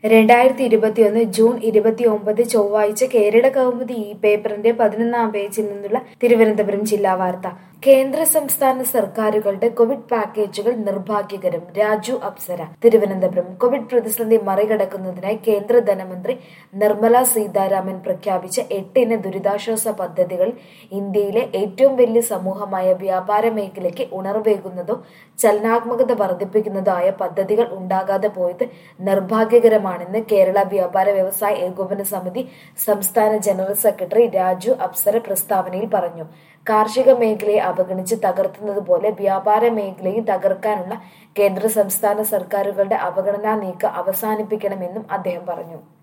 രണ്ടായിരത്തി ഇരുപത്തിയൊന്ന് ജൂൺ ഇരുപത്തിയൊമ്പത് ചൊവ്വാഴ്ച കേരള കൗമുദി ഈ പേപ്പറിന്റെ പതിനൊന്നാം പേജിൽ നിന്നുള്ള തിരുവനന്തപുരം ജില്ലാ വാർത്ത കേന്ദ്ര സംസ്ഥാന സർക്കാരുകളുടെ കോവിഡ് പാക്കേജുകൾ നിർഭാഗ്യകരം രാജു അപ്സര തിരുവനന്തപുരം കോവിഡ് പ്രതിസന്ധി മറികടക്കുന്നതിനായി കേന്ദ്ര ധനമന്ത്രി നിർമ്മല സീതാരാമൻ പ്രഖ്യാപിച്ച എട്ടിന ദുരിതാശ്വാസ പദ്ധതികൾ ഇന്ത്യയിലെ ഏറ്റവും വലിയ സമൂഹമായ വ്യാപാര മേഖലയ്ക്ക് ഉണർവേകുന്നതോ ചലനാത്മകത വർദ്ധിപ്പിക്കുന്നതോ ആയ പദ്ധതികൾ ഉണ്ടാകാതെ പോയത് നിർഭാഗ്യകരമാണെന്ന് കേരള വ്യാപാര വ്യവസായ ഏകോപന സമിതി സംസ്ഥാന ജനറൽ സെക്രട്ടറി രാജു അപ്സര പ്രസ്താവനയിൽ പറഞ്ഞു കാർഷിക മേഖലയെ അവഗണിച്ച് തകർത്തുന്നത് പോലെ വ്യാപാര മേഖലയും തകർക്കാനുള്ള കേന്ദ്ര സംസ്ഥാന സർക്കാരുകളുടെ അവഗണനാ നീക്കം അവസാനിപ്പിക്കണമെന്നും അദ്ദേഹം പറഞ്ഞു